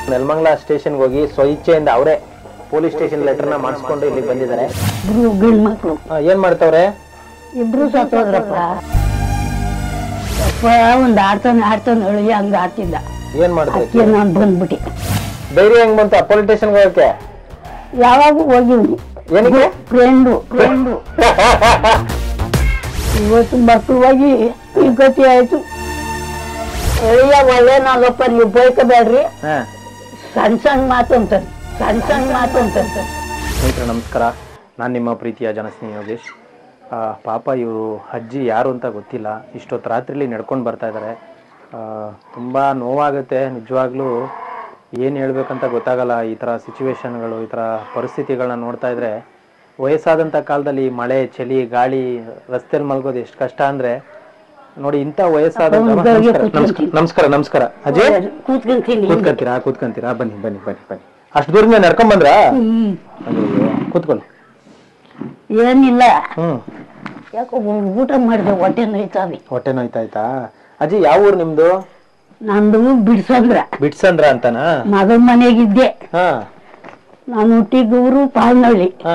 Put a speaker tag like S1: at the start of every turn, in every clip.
S1: ನೆಲಮಂಗಲ ಸ್ಟೇಷನ್ಗೆ ಹೋಗಿ ಸ್ವಇಚ್ಛೆಯಿಂದ ಅವರೇ ಪೊಲೀಸ್ ಸ್ಟೇಷನ್ ಲೆಟರ್ನ ಮಾಡಿಸ್ಕೊಂಡು ಇಲ್ಲಿಗೆ ಬಂದಿದ್ದಾರೆ
S2: ಇಬ್ರು ಗಂಡ್ ಮಕ್ಳು
S1: ಆ, ಏನ್ ಮಾಡ್ತವ್ರೆ
S2: ಇಬ್ರು ಸತ್ತೋದ್ರಪ್ಪ ಅಪ್ಪ ಒಂದ್ ಆಡ್ತಾನೆ ಆಡ್ತಾನೆ ಅಳಿ ಹಂಗ ಆಡ್ತಿದ್ದ
S1: ಏನ್ ಮಾಡಿದ್ರಿ
S2: ಅದಕ್ಕೆ ನಾನು ಬಂದ್ಬಿಟ್ಟೆ
S1: ಧೈರ್ಯ ಹೆಂಗ್ ಬಂತು ಪೊಲೀಸ್ ಸ್ಟೇಷನ್ಗೆ ಹೋಗಕ್ಕೆ
S2: ಯಾವಾಗ ಹೋಗಿವ್ನಿ
S1: ಏನಕ್ಕೆ
S2: ಫ್ರೆಂಡು ಫ್ರೆಂಡು ಇವತ್ತು ಮಕ್ಕಳುವಾಗಿ ಈ ಗತಿ ಆಯ್ತು ಅಳಿಯ ಒಳ್ಳೆನಲ್ಲಪ್ಪ ನೀವು ಬೈಕಬೇಡ್ರಿ
S1: ಹಾ
S2: ಸಣ್ಣ ಸಣ್ಣ ಮಾತು ಅಂತಾರೆ ಸಣ್ಣ ಸಣ್ಣ ಮಾತು ಅಂತಾರೆ
S1: ಸ್ನೇಹಿತರೆ ನಮಸ್ಕಾರ ನಾನು ನಿಮ್ಮ ಪ್ರೀತಿಯ ಜನಸ್ನೇಹಿ ಯೋಗೇಶ್ ಆ, ಪಾಪ ಇವರು ಅಜ್ಜಿ ಯಾರು ಅಂತ ಗೊತ್ತಿಲ್ಲ ಇಷ್ಟೊತ್ತು ರಾತ್ರಿಲಿ ನಡ್ಕೊಂಡು ಬರ್ತಾ ಇದ್ದಾರೆ ತುಂಬ ನೋವಾಗುತ್ತೆ ನಿಜವಾಗ್ಲೂ ಏನು ಹೇಳ್ಬೇಕಂತ ಗೊತ್ತಾಗಲ್ಲ ಈ ಥರ ಸಿಚುವೇಶನ್ಗಳು ಈ ಥರ ಪರಿಸ್ಥಿತಿಗಳನ್ನ ನೋಡ್ತಾ ಇದ್ರೆ ವಯಸ್ಸಾದಂಥ ಕಾಲದಲ್ಲಿ ಮಳೆ ಚಳಿ ಗಾಳಿ ರಸ್ತೆಯಲ್ಲಿ ಮಲ್ಗೋದು ಎಷ್ಟು ಕಷ್ಟ ಅಂದರೆ ನೋಡಿ ಇಂಥ ವಯಸ್ಸಾದಂಥ
S2: ಅವ್ನಿಗೆ
S1: ನಮಸ್ಕಾರ ನಮಸ್ಕಾರ ನಮಸ್ಕಾರ ನಮಸ್ಕಾರ ಅಜಯ್
S2: ಕೂತ್ಕೊಂತೀನಿ
S1: ಕೂತ್ಕೊಂತೀರಾ ಕೂತ್ಕೊಂತೀರಾ ಬನ್ನಿ ಬನ್ನಿ ಬನ್ನಿ ಬನ್ನಿ ಅಷ್ಟು ದೂರದಿಂದ ನಡ್ಕೊಂಡ್ ಬಂದ್ರಾ
S2: ಹ್ಮ್
S1: ಅಯ್ಯೋ ಕೂತ್ಕೊಳ್ಳಿ
S2: ಏನಿಲ್ಲ
S1: ಹ್ಮ್
S2: ಯಾಕೋ ಊಟ ಮಾಡಿದೆ ಹೊಟ್ಟೆ ನೋಯ್ತಾವೆ
S1: ಹೊಟ್ಟೆ ನೋಯ್ತಾಯ್ತಾ ಅಜ್ಜಿ ಯಾವ ಊರು ನಿಮ್ದು
S2: ನಂದು ಬಿಡ್ಸಂದ್ರ
S1: ಬಿಟ್ಸಂದ್ರ ಅಂತನಾ
S2: ಮಗನ ಮನೆಗಿದ್ದೆ
S1: ಹಾ
S2: ನಾನು ಹುಟ್ಟಿದ ಊರು ಪಾಲ್ನಳ್ಳಿ
S1: ಹಾ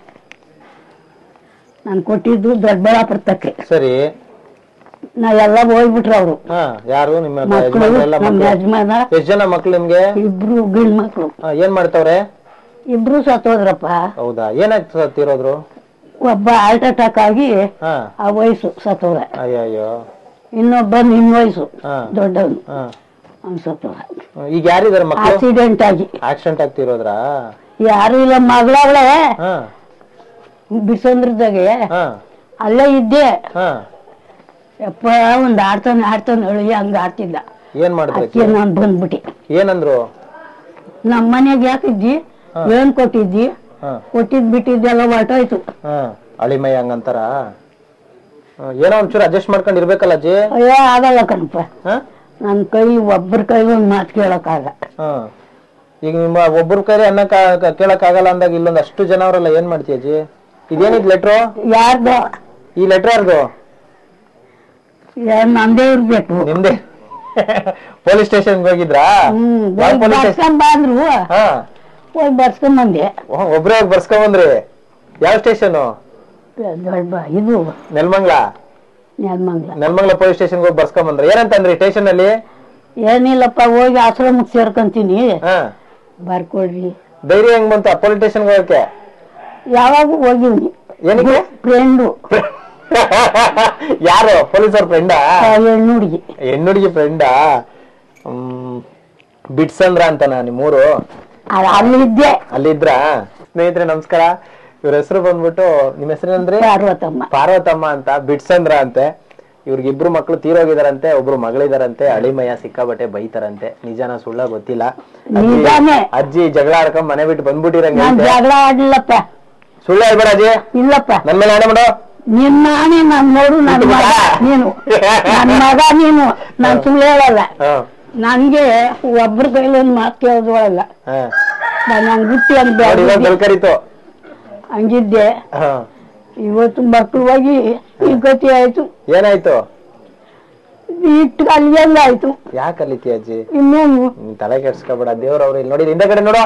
S2: ನಾನು ಕೊಟ್ಟಿದ್ದು ದೊಡ್ಡಬಳ್ಳಾಪುರ ತಕ್ಕೆ
S1: ಸರಿ
S2: ನಾ ಎಲ್ಲ ಹೋಗ್ಬಿಟ್ರು ಅವರು
S1: ಹಾ ಯಾರು ನಿಮ್ಮ
S2: ಮಕ್ಕಳು
S1: ಯಜಮಾನ್ರೆಲ್ಲ
S2: ನಮ್ಮ
S1: ಮಕ್ಳು?
S2: ಯಜಮಾನ
S1: ಎಷ್ಟ್ ಜನ ಮಕ್ಳು ನಿಮ್ಗೆ
S2: ಇಬ್ರು ಗಂಡ್ ಮಕ್ಳು
S1: ಹಾ, ಏನ್ ಮಾಡ್ತಾವ್ರೆ
S2: ಇಬ್ರು ಸತ್ತೋದ್ರಪ್ಪ
S1: ಹೌದಾ ಏನಾಯ್ತು ಸತ್ತಿರೋದ್ರು
S2: ಒಬ್ಬ ಹಾರ್ಟ್ ಅಟ್ಯಾಕ್ ಆಗಿ
S1: ಹಾ
S2: ಆ ವಯಸ್ಸು ಸತ್ತೋದ
S1: ಅಯ್ಯೋ ಅಯ್ಯೋ
S2: ಇನ್ನೊಬ್ಬ ನಿನ್ ವಯಸ್ಸು
S1: ಹಾ
S2: ದೊಡ್ಡವನು
S1: ಹಾ
S2: ಅವ್ನು ಸತ್ತೋದ
S1: ಈಗ ಯಾರಿದಾರೆ ಮಕ್ಳು
S2: ಆಕ್ಸಿಡೆಂಟ್ ಆಗಿ
S1: ಆಕ್ಸಿಡೆಂಟ್ ಆಗ್ತಿರೋದ್ರಾ
S2: ಯಾರು ಇಲ್ಲ ಮಗಳವಳೆ
S1: ಹಾ
S2: ಬಿಸಂದ್ರದಾಗೆ
S1: ಹಾ
S2: ಅಲ್ಲೇ ಇದ್ದೆ
S1: ಹಾ
S2: ಯಪ್ಪ ಒಂದ್ ಆಡ್ತಾನೆ ಆಡ್ತಾನೆ ಅಳಿ ಹಂಗ ಆಡ್ತಿದ್ದ
S1: ಏನ್ ಮಾಡಿದ್ರಿ
S2: ಅದಕ್ಕೆ ನಾನು ಬಂದ್ಬಿಟ್ಟೆ
S1: ಏನಂದ್ರು
S2: ನಮ್ಮ ಮನೆಗೆ ಯಾಕಿದ್ದಿ ಏನ್ ಕೊಟ್ಟಿದ್ದಿ
S1: ಹಾ
S2: ಕೊಟ್ಟಿದ್ ಬಿಟ್ಟಿದ್ದೆಲ್ಲ ಹೊರ್ಟೋಯ್ತು
S1: ಹಾ ಅಳಿಮೈ ಹಂಗಂತಾರ ಹಾ, ಏನೋ ಒಂಚೂರು ಅಡ್ಜಸ್ಟ್ ಮಾಡ್ಕೊಂಡು ಇರ್ಬೇಕಲ್ಲ ಅಜ್ಜಿ
S2: ಅಯ್ಯೋ ಆಗಲ್ಲ ಕಣಪ್ಪ
S1: ಹಾ
S2: ನನ್ ಕೈ ಒಬ್ಬರ ಕೈ ಒಂದ್ ಮಾತು ಕೇಳಕ್ಕಾಗ
S1: ಹಾ ಈಗ ನಿಮ್ಮ ಒಬ್ಬರ ಕೈಲಿ ಅನ್ನ ಕೇಳಕ್ ಆಗಲ್ಲ ಅಂದಾಗ ಇಲ್ಲೊಂದ್ ಅಷ್ಟು ಜನ ಅವರಲ್ಲ ಏನ್ ಮಾಡ್ತೀಯ ಅಜ್ಜಿ ಇದೇನಿದ್ ಲೆಟ್ರು
S2: ಯಾರ್ದು
S1: ಈ ಲೆಟ್ರ್ ಯಾರ್ದು
S2: ಏನ್ ನಂದೇ ಇರ್ಬೇಕು
S1: ನಿಮ್ದೇ ಪೊಲೀಸ್ ಸ್ಟೇಷನ್ ಹೋಗಿದ್ರಾ
S2: ಹ್ಮ್
S1: ಯಾವ
S2: ಹೋಗಿ
S1: police station?
S2: ಬರ್ಸ್ಕೊಂಡ್ ಬಂದ್ರು
S1: ಹಾ
S2: ಹೋಗಿ ಬರ್ಸ್ಕೊಂಡ್ ಬಂದೆ
S1: ಓ, ಒಬ್ರೇ ಹೋಗಿ ಬರ್ಸ್ಕೊಂಡ್ ಬಂದ್ರಿ ಯಾವ ಸ್ಟೇಷನ್
S2: ದೊಡ್ಡ ಇದು
S1: ನೆಲಮಂಗ್ಲ
S2: ನೆಲಮಂಗ್ಲ
S1: ನೆಲಮಂಗ್ಲ ಪೊಲೀಸ್ ಸ್ಟೇಷನ್ ಹೋಗಿ ಬರ್ಸ್ಕೊಂಡ್ ಬಂದ್ರಿ ಏನಂತಂದ್ರಿ ಸ್ಟೇಷನ್ ಅಲ್ಲಿ
S2: ಏನಿಲ್ಲಪ್ಪ ಹೋಗಿ ಆಶ್ರಮಕ್ಕೆ ಸೇರ್ಕೊಂತೀನಿ
S1: ಹಾ
S2: ಬರ್ಕೊಡ್ರಿ
S1: ಧೈರ್ಯ ಹೆಂಗ್ ಬಂತು ಪೊಲೀಸ್ ಸ್ಟೇಷನ್ ಹೋಗಕ್ಕೆ
S2: ಯಾವಾಗ ಹೋಗಿವ್ನಿ
S1: ಏನಕ್ಕೆ
S2: ಫ್ರೆಂಡು
S1: ಯಾರು ಪೊಲೀಸರ್ ಫ್ರೆಂಡಾ
S2: ಹೆಣ್ಣು ಹುಡುಗಿ
S1: ಹೆಣ್ಣುಡಿಗೆ ಫ್ರೆಂಡಾ ಹ್ಮ್ ಬಿಟ್ಸಂದ್ರ ಅಂತನಾ ನಿಮ್ಮೂರು
S2: ಅಲ್ಲಿದ್ದೆ
S1: ಅಲ್ಲಿದ್ರ ಸ್ನೇಹಿತರೆ ನಮಸ್ಕಾರ ಇವ್ರ ಹೆಸರು ಬಂದ್ಬಿಟ್ಟು ನಿಮ್ಮ ಹೆಸರೇನಂದ್ರಿ
S2: ಪಾರ್ವತಮ್ಮ
S1: ಪಾರ್ವತಮ್ಮ ಅಂತ ಬಿಟ್ಸಂದ್ರ ಅಂತೆ ಇವ್ರಿಗಿಬ್ರು ಮಕ್ಳು ತೀರೋಗಿದಾರಂತೆ ಒಬ್ರು ಮಗಳಿದಾರಂತೆ ಅಳಿಮಯ ಸಿಕ್ಕಾಬಟ್ಟೆ ಬೈತಾರಂತೆ ನಿಜಾನ ಸುಳ್ಳ ಗೊತ್ತಿಲ್ಲ ಅಜ್ಜಿ-
S2: ನಿಜಾನೇ.
S1: ಅಜ್ಜಿ ಜಗಳ ಆಡ್ಕೊಂಡ್ ಮನೆ ಬಿಟ್ಟು ಬಂದ್ಬಿಟ್ಟಿರಂಗೆ
S2: ನಾನ್ ಜಗಳ ಆಡ್ಲಿಲ್ಲಪ್ಪ
S1: ಸುಳ್ಳು ಹೇಳ್ಬೇಡ ಅಜ್ಜಿ
S2: ಇಲ್ಲಪ್ಪ
S1: ನನ್ ಮೇಲೆ ಆಣೆ ಮಾಡು
S2: ನಿನ್ ನಾನೇ ನನ್ ನೋಡು ನನ್ ಮಗ ನೀನು ನನ್ ಮಗ ನೀನು ನಾನ್ ಸುಳ್ಳು ಹೇಳಲ್ಲ
S1: ಹಾ
S2: ನನ್ಗೆ ಒಬ್ರ ಕೈಲಿ ಒಂದ್ ಮಾತು ಕೇಳೋದಲ್ಲ
S1: ಹಾ
S2: ನಾನು ಹಂಗ್ ಹುಟ್ಟಿ ಹಂಗ್
S1: ನೋಡಿ ಇವಾಗ
S2: ಬೆಳ್ದಿದ್ದೆ.
S1: ಬೆಳ್ಕರಿತು
S2: ಹಂಗಿದ್ದೆ
S1: ಹಾ
S2: ಇವತ್ತು ಮಕ್ಕಳುವಾಗಿ ಈ ಗತಿ ಆಯ್ತು
S1: ಏನಾಯ್ತು
S2: ಇಟ್ಟು ಅಲ್ಲಿಗೆಲ್ಲ ಆಯ್ತು
S1: ಯಾಕೆ ಅಲ್ಲಿತಿ ಅಜ್ಜಿ
S2: ಇನ್ನೇನು
S1: ನೀನ್ ತಲೆ ಕೆಡ್ಸ್ಕೊಬೇಡ ದೇವ್ರವ್ರು ಇಲ್ಲಿ ನೋಡಿ ಹಿಂದೆ ಕಡೆ ನೋಡು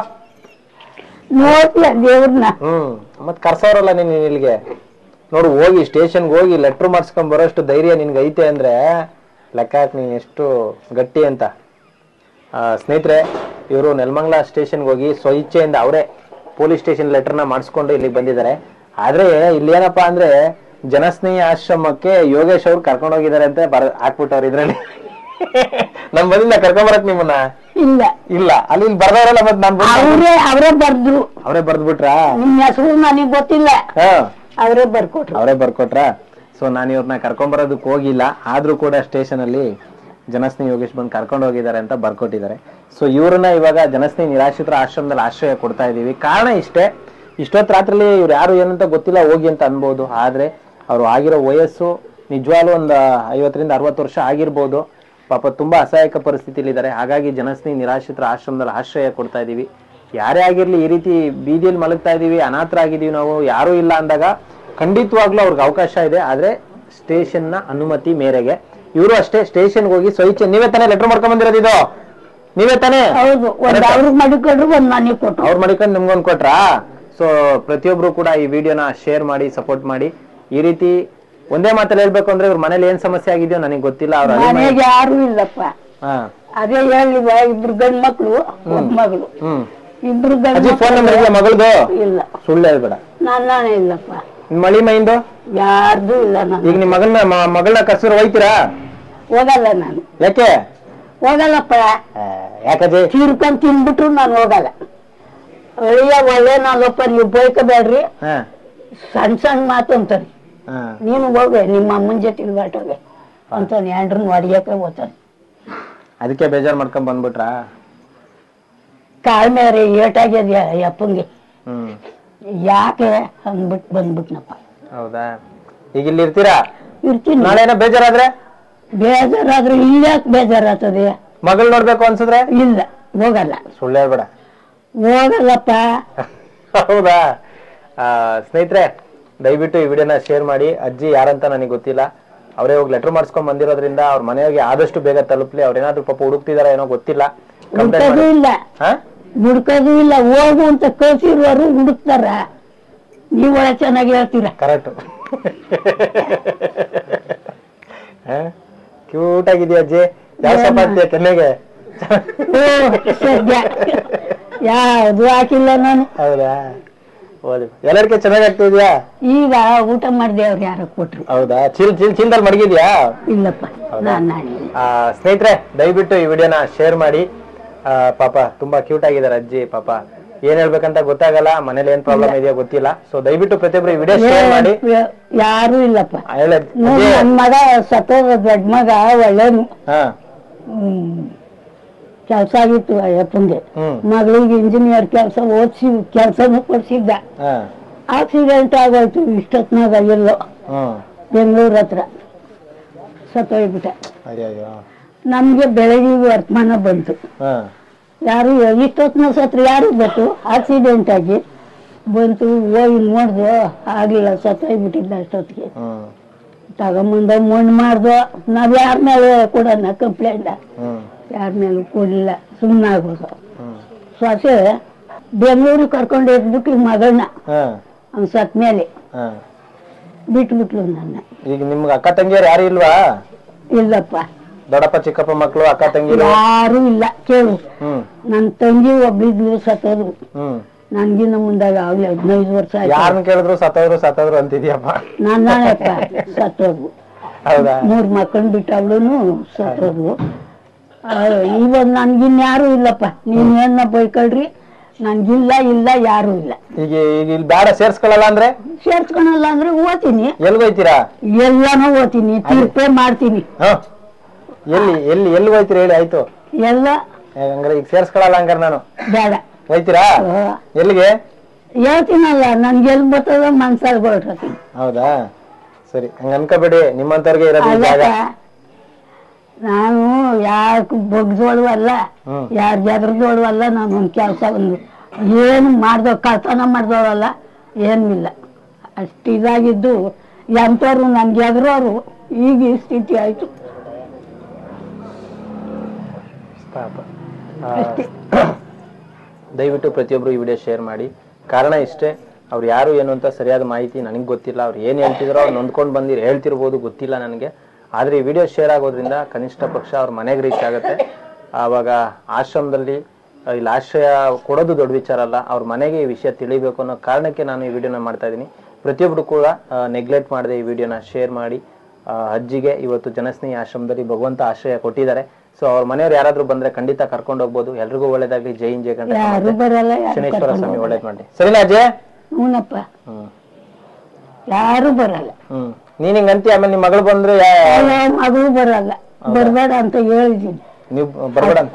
S2: ನೋಡ್ತೀಯ ದೇವ್ರನ್ನ
S1: ಹ್ಮ್ ಮತ್ ಕರ್ಸವ್ರಲ್ಲ ನೀನ್ ಇಲ್ಲಿಗೆ ನೋಡು ಹೋಗಿ ಸ್ಟೇಷನ್ಗೆ ಹೋಗಿ ಲೆಟ್ರ್ ಮಾಡ್ಸ್ಕೊಂಡ್ ಬರೋಷ್ಟು ಧೈರ್ಯ ನಿನ್ಗೆ ಐತೆ ಅಂದ್ರೆ ಲೆಕ್ಕ ಹಾಕ್ ನೀನ್ ಎಷ್ಟು ಗಟ್ಟಿ ಅಂತ ಆ, ಸ್ನೇಹಿತರೆ ಇವರು ನೆಲಮಂಗಲ ಸ್ಟೇಷನ್ಗೆ ಹೋಗಿ ಸ್ವಇಚ್ಛೆಯಿಂದ ಅವರೇ ಪೊಲೀಸ್ ಸ್ಟೇಷನ್ ಲೆಟರ್ನ ಮಾಡಿಸ್ಕೊಂಡು ಇಲ್ಲಿಗೆ ಬಂದಿದ್ದಾರೆ ಆದ್ರೆ ಇಲ್ಲಿ ಏನಪ್ಪಾ ಅಂದ್ರೆ ಜನಸ್ನೇಹಿ ಆಶ್ರಮಕ್ಕೆ ಯೋಗೇಶ್ ಅವ್ರು ಕರ್ಕೊಂಡು ಹೋಗಿದ್ದಾರೆ ಅಂತ ಬರ ಹಾಕ್ಬಿಟ್ಟವ್ರು ಇದ್ರಲ್ಲಿ ನಮ್ ಬಂದಿಲ್ಲ ಕರ್ಕೊಂಡ್ ಬರಕ್ ನಿಮ್ಮನ್ನ
S2: ಇಲ್ಲ
S1: ಇಲ್ಲ ಅಲ್ಲಿ ಇಲ್ಲಿ ಬರ್ದವ್ರಲ್ಲ ಮತ್ ನಾನ್ ಬಂದ್
S2: ಅವರೇ ಅವರೇ ಬರ್ದ್ರು
S1: ಅವರೇ ಬರ್ದ್ಬಿಟ್ರಾ
S2: ನಿಮ್ ಹೆಸರು ನನಗ್ ಗೊತ್ತಿಲ್ಲ
S1: ಹಾ
S2: ಅವರೇ ಬರ್ಕೊಟ್ರು
S1: ಅವರೇ ಬರ್ಕೊಟ್ರ ಸೊ ನಾನು ಇವ್ರನ್ನ ಕರ್ಕೊಂಬರೋದಕ್ಕೆ ಹೋಗಿಲ್ಲ ಆದ್ರೂ ಕೂಡ ಸ್ಟೇಷನ್ ಅಲ್ಲಿ ಜನಸ್ನೇಹಿ ಯೋಗೇಶ್ ಬಂದು ಕರ್ಕೊಂಡು ಹೋಗಿದ್ದಾರೆ ಅಂತ ಬರ್ಕೊಟ್ಟಿದ್ದಾರೆ ಸೊ ಇವ್ರನ್ನ ಇವಾಗ ಜನಸ್ನೇಹಿ ನಿರಾಶ್ರಿತರ ಆಶ್ರಮದಲ್ಲಿ ಆಶ್ರಯ ಕೊಡ್ತಾ ಇದೀವಿ ಕಾರಣ ಇಷ್ಟೇ ಇಷ್ಟೊತ್ತು ರಾತ್ರಿಲಿ ಇವ್ರು ಯಾರು ಏನಂತ ಗೊತ್ತಿಲ್ಲ ಹೋಗಿ ಅಂತ ಅನ್ಬೋದು ಆದ್ರೆ ಅವ್ರು ಆಗಿರೋ ವಯಸ್ಸು ನಿಜವಾಗ್ಲೂ ಒಂದು ಐವತ್ತರಿಂದ ಅರವತ್ತು ವರ್ಷ ಆಗಿರ್ಬೋದು ಪಾಪ ತುಂಬಾ ಅಸಹಾಯಕ ಪರಿಸ್ಥಿತಿಲಿದ್ದಾರೆ ಹಾಗಾಗಿ ಜನಸ್ನೇಹಿ ನಿರಾಶ್ರಿತರ ಆಶ್ರಮದಲ್ಲಿ ಆಶ್ರಯ ಕೊಡ್ತಾ ಇದೀವಿ ಯಾರೇ ಆಗಿರ್ಲಿ ಈ ರೀತಿ ಬೀದಿಯಲ್ಲಿ ಮಲಗ್ತಾ ಇದೀವಿ ಅನಾಥರಾಗಿದ್ದೀವಿ ನಾವು ಯಾರೂ ಇಲ್ಲ ಅಂದಾಗ ಖಂಡಿತವಾಗ್ಲೂ ಅವ್ರಿಗೆ ಅವಕಾಶ ಇದೆ ಆದ್ರೆ ಸ್ಟೇಷನ್ ನ ಅನುಮತಿ ಮೇರೆಗೆ ಇವರು ಅಷ್ಟೇ ಸ್ಟೇಷನ್ಗೆ ಹೋಗಿ ಸ್ವಇಚ್ಛೆ ನೀವೇ ತಾನೇ ಲೆಟರ್ ಮಾಡ್ಕೊಂಡ್ ಬಂದಿರೋದು ಇದು ನೀವೇ ತಾನೇ
S2: ಹೌದು ಒಂದ್ ಅವ್ರಿಗೆ ಮಡಿಕೊಂಡ್ರು ಒಂದ್ ನನಗೆ ಕೊಟ್ರು
S1: ಅವ್ರ ಮಡಿಕೊಂಡು ನಿಮ್ಗೊಂದ್ ಕೊಟ್ರಾ ಸೊ ಪ್ರತಿಯೊಬ್ರು ಕೂಡ ಈ ವಿಡಿಯೋನ ಶೇರ್ ಮಾಡಿ ಸಪೋರ್ಟ್ ಮಾಡಿ ಈ ರೀತಿ ಒಂದೇ ಮಾತಲ್ಲಿ ಹೇಳ್ಬೇಕು ಅಂದ್ರೆ ಇವ್ರ ಮನೇಲಿ ಏನ್ ಸಮಸ್ಯೆ ಆಗಿದೆಯೋ ನನಗೆ ಗೊತ್ತಿಲ್ಲ ಅವ್ರ
S2: ಮನೆಗೆ ಯಾರು ಇಲ್ಲಪ್ಪ
S1: ಹಾ
S2: ಅದೇ ಹೇಳಿವ ಇಬ್ರು ಗಂಡ್ ಮಕ್ಳು ಒಬ್ಬ ಮಗಳು
S1: ಹ್ಮ್
S2: ಇಬ್ರು ಗಂಡ್
S1: ಅಜ್ಜಿ ಫೋನ್ ನಂಬರ್ ಇದೆಯಾ ಮಗಳದು
S2: ಇಲ್ಲ
S1: ಸುಳ್ಳು ಹೇಳ್ಬೇಡ
S2: ನನ್ನಾನೇ ಇಲ್ಲಪ್ಪ
S1: ನಿಮ್ ಮಳಿ ಮೈಂದು
S2: ಯಾರ್ದು ಇಲ್ಲ ನಾನು
S1: ಈಗ ನಿಮ್ ಮಗನ ಮಗಳನ್ನ ಕರ್ಸಿರೋ ಹೋಯ್ತೀರಾ
S2: ಹೋಗಲ್ಲ ನಾನು
S1: ಯಾಕೆ
S2: ಹೋಗಲ್ಲಪ್ಪ
S1: ಆ, ಯಾಕಜ್ಜಿ
S2: ತೀರ್ಕೊಂಡ್ ತಿನ್ಬಿಟ್ರು ನಾನು ಹೋಗಲ್ಲ ಒಳ್ಳೆಯ ಒಳ್ಳೆ ನಾಲಪ್ಪ ನೀವು ಬೈಕಬೇಡ್ರಿ
S1: ಹಾ
S2: ಸಣ್ಣ ಸಣ್ಣ ಮಾತು ಅಂತಾನೆ
S1: ಹಾ
S2: ನೀನು ಹೋಗೆ ನಿಮ್ಮ ಅಮ್ಮನ ಜೊತೆ ಹೊರಟೋಗೆ ಅಂತಾನೆ ಎಂಡ್ರನ್ನ ಹೊಡಿಯಕ್ಕೆ ಹೋಗ್ತಾನೆ
S1: ಅದಕ್ಕೆ ಬೇಜಾರ್ ಮಾಡ್ಕೊಂಡ್ ಬಂದ್ಬಿಟ್ರಾ
S2: ತಾಳ್ಮೆ ರೀ ಏಟಾಗ್ಯದ ಅಪ್ಪಂಗೆ
S1: ಹ್ಮ್
S2: ಯಾಕೆ ಅಂದ್ಬಿಟ್ಟು ಬಂದ್ಬಿಟ್ನಪ್ಪ
S1: ಹೌದಾ ಈಗ ಇಲ್ಲಿ ಇರ್ತೀರಾ
S2: ಇರ್ತೀನಿ
S1: ನಾಳೆ ಏನೋ ಬೇಜಾರಾದ್ರೆ
S2: ಬೇಜಾರಾದ್ರೆ ಇಲ್ಯಾಕೆ ಬೇಜಾರಾಗ್ತದೆ
S1: ಮಗಳ್ ನೋಡ್ಬೇಕು ಅನ್ಸಿದ್ರೆ
S2: ಇಲ್ಲ ಹೋಗಲ್ಲ
S1: ಸುಳ್ಳು ಹೇಳ್ಬೇಡ
S2: ಹೋಗಲ್ಲಪ್ಪ
S1: ಹೌದಾ ಆ, ಸ್ನೇಹಿತರೆ ದಯವಿಟ್ಟು ಈ ವಿಡಿಯೋನ ಶೇರ್ ಮಾಡಿ ಅಜ್ಜಿ ಯಾರಂತ ನನಗೆ ಗೊತ್ತಿಲ್ಲ ಅವರೇ ಹೋಗಿ ಲೆಟರ್ ಮಾಡಿಸ್ಕೊಂಡ್ ಬಂದಿರೋದ್ರಿಂದ ಅವ್ರ ಮನೆಗೆ ಆದಷ್ಟು ಬೇಗ ತಲುಪ್ಲಿ ಅವ್ರೇನಾದ್ರೂ ಪಾಪ ಹುಡುಕ್ತಿದಾರ ಏನೋ ಗೊತ್ತಿಲ್ಲ ಕಂಪ್ಲೇಂಟ್
S2: ಹುಡ್ಕೋದು
S1: ಮಾಡಿ
S2: ಇಲ್ಲ
S1: ಹಾ
S2: ಹುಡ್ಕೋದು ಇಲ್ಲ ಹೋಗು ಅಂತ ಕಳ್ಸಿರೋರು ಹುಡುಕ್ತಾರ ನೀವು ಒಳ್ಳೆ ಚೆನ್ನಾಗಿ ಹೇಳ್ತೀರ
S1: ಕರೆಕ್ಟ್ ಕ್ಯೂಟ್ ಆಗಿದೆಯಾ ಅಜ್ಜಿ ಯಾವ ಸೊಪ್ಪು ಹಾಕ್ತೀಯ ಕೆನ್ನೆಗೆ
S2: ಓ ಸದ್ಯ ಯಾವ್ದು ಹಾಕಿಲ್ಲ ನಾನು
S1: ಹೌದಾ ಓದಿ ಎಲ್ಲರಿಗೂ ಚೆನ್ನಾಗಿ ಆಗ್ತಿದ್ಯಾ
S2: ಈಗ ಊಟ ಮಾಡ್ದೆ ಅವ್ರು ಯಾರೋ ಕೊಟ್ರು
S1: ಹೌದಾ ಚೀಲ್ ಚೀಲ್ ಚೀಲ್ದಲ್ಲಿ ಮಡಗಿದ್ಯಾ
S2: ಇಲ್ಲಪ್ಪ ನಾನ್ ನಾನೇ
S1: ಆ, ಸ್ನೇಹಿತರೆ ದಯವಿಟ್ಟು ಈ ವಿಡಿಯೋನ ಶೇರ್ ಮಾಡಿ ಆ, ಪಾಪ ತುಂಬಾ ಕ್ಯೂಟ್ ಆಗಿದ್ದಾರೆ ಅಜ್ಜಿ ಪಾಪ ಏನ್ ಹೇಳ್ಬೇಕಂತ ಗೊತ್ತಾಗಲ್ಲ ಮನೇಲಿ ಏನ್ ಪ್ರಾಬ್ಲಮ್ ಇದೆಯೋ ಗೊತ್ತಿಲ್ಲ ಸೊ ದಯವಿಟ್ಟು ಪ್ರತಿಯೊಬ್ರು ಈ ವಿಡಿಯೋ ಶೇರ್ ಮಾಡಿ
S2: ಏ- ಯಾರು ಇಲ್ಲಪ್ಪ
S1: ಆ, ಹೇಳ
S2: ನೋಡ್
S1: ಅಜ್ಜಿ.
S2: ನನ್ ಮಗ ಸತ್ತೋದ ದೊಡ್ಡ ಮಗ ಒಳ್ಳೇನು
S1: ಹಾ
S2: ಹ್ಮ್ ಕೆಲ್ಸ ಆಗಿತ್ತು ಅಯ್ಯಪ್ಪಂಗೆ
S1: ಹ್ಮ್
S2: ಮಗಳಿಗೆ ಇಂಜಿನಿಯರ್ ಕೆಲಸ ಓದಿಸಿ ಕೆಲಸನೂ ಕೊಡ್ಸಿದ್ದ
S1: ಹಾ
S2: ಆಕ್ಸಿಡೆಂಟ್ ಆಗೋಯ್ತು ಇಷ್ಟೊತ್ನಾಗ ಎಲ್ಲೋ
S1: ಹ್ಮ್
S2: ಬೆಂಗಳೂರು ಹತ್ರ ಸತ್ತೋಗ್ಬಿಟ್ಟ
S1: ಅಯ್ಯೋ ಅಯ್ಯೋ
S2: ನಮ್ಗೆ ಬೆಳಗ್ಗೆ ವರ್ತಮಾನ ಬಂತು
S1: ಹಾ
S2: ಯಾರು ಇಷ್ಟೊತ್ತಿನ ಸತ್ರ ಯಾರು ಗೊತ್ತು ಆಕ್ಸಿಡೆಂಟ್ ಆಗಿ ಬಂತು ಹೋಗಿ ನೋಡ್ದು ಆಗ್ಲಿಲ್ಲ ಸತ್ತೋಗ್ಬಿಟ್ಟಿದ್ದ ಅಷ್ಟೊತ್ತಿಗೆ
S1: ಹ್ಮ್
S2: ತಗೊಂಬಂದ ಮಣ್ಣು ಮಾಡ್ದು ನಾವ್ ಯಾರ ಮೇಲೆ ಕೊಡೋಣ ಕಂಪ್ಲೇಂಟ್
S1: ಹ್ಮ್
S2: ಯಾರ ಮೇಲೂ ಕೊಡಲಿಲ್ಲ ಸುಮ್ಮನೆ ಆಗೋದು
S1: ಹ್ಮ್
S2: ಸೊಸೆ ಬೆಂಗಳೂರಿಗೆ ಕರ್ಕೊಂಡು ಹೋಗ್ಬಿಟ್ಟು ಮಗಳನ್ನ
S1: ಹಾ
S2: ಅವ್ನು ಸತ್ ಮೇಲೆ
S1: ಹಾ
S2: ಬಿಟ್ಬಿಟ್ಲು ನನ್ನ
S1: ಈಗ ನಿಮ್ಗೆ ಅಕ್ಕ ತಂಗಿಯರು ಯಾರು ಇಲ್ವಾ
S2: ಇಲ್ಲಪ್ಪ
S1: ದೊಡ್ಡಪ್ಪ ಚಿಕ್ಕಪ್ಪ ಮಕ್ಕಳು ಅಕ್ಕ ತಂಗಿರು
S2: ಯಾರು ಇಲ್ಲ ಕೇಳು
S1: ಹ್ಮ್
S2: ನನ್ನ ತಂಗಿ ಒಬ್ಳಿದ್ಲು ಸತ್ತೋದು
S1: ಹ್ಮ್
S2: ನನ್ಗಿನ್ನ ಮುಂದಾಗ ಆಗ್ಲಿ ಹದಿನೈದು ವರ್ಷ ಆಯ್ತು
S1: ಯಾರನ್ನ ಕೇಳಿದ್ರು ಸತ್ತೋದ್ರು ಸತ್ತೋದ್ರು ಅಂತಿದ್ಯಪ್ಪ
S2: ನನ್ನಪ್ಪ ಸತ್ತೋದು
S1: ಹೌದಾ
S2: ಮೂರ್ ಮಕ್ಕಳನ್ನ ಬಿಟ್ಟು ಅವಳು ಸತ್ತೋದು ಇವಾಗ ನನ್ಗಿನ್ಯಾರು ಇಲ್ಲಪ್ಪ ನೀನ್ ಏನ ಬೈಕೊಳ್ರಿ ನನ್ಗಿಲ್ಲ ಇಲ್ಲ ಯಾರು ಇಲ್ಲ
S1: ಈಗ ಈಗ ಇಲ್ಲಿ ಬೇಡ ಸೇರ್ಸ್ಕೊಳಲ್ಲ ಅಂದ್ರೆ
S2: ಸೇರ್ಸ್ಕೊಳಲ್ಲ ಅಂದ್ರೆ ಓದ್ತೀನಿ
S1: ಎಲ್ಗೋಯ್ತೀರಾ
S2: ಎಲ್ಲಾನು ಓದ್ತೀನಿ ತೀರ್ಪೆ ಮಾಡ್ತೀನಿ
S1: ಹ ಎಲ್ಲಿ ಎಲ್ಲಿ ಎಲ್ಲಿ ಹೋಯ್ತೀರಿ ಹೇಳಿ ಆಯ್ತು
S2: ಎಲ್ಲ
S1: ಏ, ಹಂಗಾರೆ ಈಗ ಸೇರ್ಸ್ಕೊಳಲ್ಲ ಹಂಗಾರೆ ನಾನು
S2: ಬೇಡ
S1: ಹೋಯ್ತೀರಾ
S2: ಆ,
S1: ಎಲ್ಲಿಗೆ
S2: ಹೇಳ್ತೀನಲ್ಲ ನನ್ಗೆ ಎಲ್ ಬರ್ತದ ಮನ್ಸಲ್ಲಿ ಹೊರಟತೀನಿ
S1: ಹೌದಾ ಸರಿ ಹಂಗ ಅನ್ಕೋಬೇಡಿ ನಿಮ್ಮಂತವ್ರಿಗೆ ಇರೋದು ಈ ಜಾಗ
S2: ಅಲ್ಲಪ್ಪ ನಾನು ಯಾಕೆ ಬಗ್ಸೋಳು ಅಲ್ಲ
S1: ಹ್ಮ್
S2: ಯಾರ ಜಾಗರದೋಳು ಅಲ್ಲ ನಾನು ಒಂದು ಕೆಲಸ ಒಂದು ಏನು ಮಾಡ್ದೋ ಕಳ್ತನ ಮಾಡ್ದವಲ್ಲ ಏನೂ ಇಲ್ಲ ಅಷ್ಟು ಇದಾಗಿದ್ದು ಎಂಥವ್ರು ನನ್ಗೆ ಎದುರೋರು ಈಗ ಈ ಸ್ಥಿತಿ ಆಯ್ತು
S1: ಪಾಪ ಆ,
S2: ಅಷ್ಟೇ
S1: ದಯವಿಟ್ಟು ಪ್ರತಿಯೊಬ್ರು ಈ ವಿಡಿಯೋ ಶೇರ್ ಮಾಡಿ ಕಾರಣ ಇಷ್ಟೇ ಅವ್ರು ಯಾರು ಏನು ಅಂತ ಸರಿಯಾದ ಮಾಹಿತಿ ನನಗೆ ಗೊತ್ತಿಲ್ಲ ಅವ್ರು ಏನು ಹೇಳ್ತಿದ್ರು ಅವ್ರು ನೊಂದ್ಕೊಂಡು ಬಂದಿರು ಹೇಳ್ತಿರ್ಬೋದು ಗೊತ್ತಿಲ್ಲ ನನಗೆ ಆದರೆ ಈ ವಿಡಿಯೋ ಶೇರ್ ಆಗೋದ್ರಿಂದ ಕನಿಷ್ಠ ಪಕ್ಷ ಅವ್ರ ಮನೆಗೆ ರೀಚ್ ಆಗುತ್ತೆ ಆವಾಗ ಆಶ್ರಮದಲ್ಲಿ ಆ, ಇಲ್ಲಿ ಆಶ್ರಯ ಕೊಡೋದು ದೊಡ್ಡ ವಿಚಾರ ಅಲ್ಲ ಅವ್ರ ಮನೆಗೆ ಈ ವಿಷಯ ತಿಳಿಬೇಕು ಅನ್ನೋ ಕಾರಣಕ್ಕೆ ನಾನು ಈ ವಿಡಿಯೋನ ಮಾಡ್ತಾ ಇದ್ದೀನಿ ಪ್ರತಿಯೊಬ್ರು ಕೂಡ ನೆಗ್ಲೆಕ್ಟ್ ಮಾಡದೆ ಈ ವಿಡಿಯೋನ ಶೇರ್ ಮಾಡಿ ಆ, ಅಜ್ಜಿಗೆ ಇವತ್ತು ಜನಸ್ನೇಹಿ ಆಶ್ರಮದಲ್ಲಿ ಭಗವಂತ ಆಶ್ರಯ ಕೊಟ್ಟಿದ್ದಾರೆ ಸೊ ಅವ್ರ ಮನೆಯವ್ರು ಯಾರಾದ್ರೂ ಬಂದ್ರೆ ಖಂಡಿತ ಕರ್ಕೊಂಡು ಹೋಗ್ಬೋದು ಎಲ್ರಿಗೂ ಒಳ್ಳೇದಾಗ್ಲಿ ಜೈ ಹಿಂದ್ ಜೈ ಗಂಟೆ
S2: ಯಾರು ಬರಲ್ಲ ಯಾರು
S1: ಶನೇಶ್ವರ ಸ್ವಾಮಿ ಒಳ್ಳೇದ್ ಮಾಡಿ ಸರಿನಾ ಅಜ್ಜಿ
S2: ಹ್ಞೂನಪ್ಪ
S1: ಹ್ಮ್
S2: ಯಾರು ಬರಲ್ಲ
S1: ಹ್ಮ್ ನೀನ್ ಹಿಂಗ್ ಅಂತಿ ಆಮೇಲೆ ನಿಮ್ ಮಗಳು ಬಂದ್ರೆ ಯಾ-
S2: ಅಯ್ಯೋ, ಮಗಳು ಬರಲ್ಲ ಬರಬೇಡ ಅಂತ ಹೇಳಿದ್ದೀನಿ
S1: ನೀವ್ ಬರ್ಬೇಡ ಅಂತ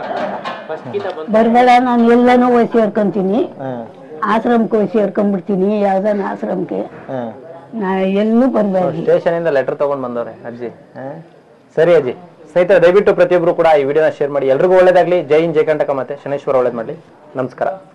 S2: ಬರಬೇಡ ನಾನು ಎಲ್ಲನೂ ಹೋಗಿ ಸೇರ್ಕೊಂತೀನಿ
S1: ಹ್ಮ್
S2: ಆಶ್ರಮಕ್ಕೆ ಹೋಗಿ ಸೇರ್ಕೊಂಡ್ಬಿಡ್ತೀನಿ ಯಾವ್ದಾನ ಆಶ್ರಮಕ್ಕೆ
S1: ಹ್ಮ್
S2: ನಾ ಎಲ್ಲೂ ಬರಬೇಡಿ
S1: ಸ್ಟೇಷನ್ ಇಂದ ಲೆಟರ್ ತಗೊಂಡ್ ಬಂದವ್ರೆ ಅಜ್ಜಿ ಹ? ಸರಿ ಅಜ್ಜಿ ಸ್ನೇಹಿತರೆ ದಯವಿಟ್ಟು ಪ್ರತಿಯೊಬ್ರು ಕೂಡ ಈ ವಿಡಿಯೋನ ಶೇರ್ ಮಾಡಿ ಎಲ್ರಿಗೂ ಒಳ್ಳೇದಾಗ್ಲಿ ಜೈ ಹಿಂದ್ ಜೈ ಕಂಟಕ ಮತ್ತೆ ಶನೇಶ್ವರ ಒಳ್ಳೇದ್ ಮಾಡ್ಲಿ ನಮಸ್ಕಾರ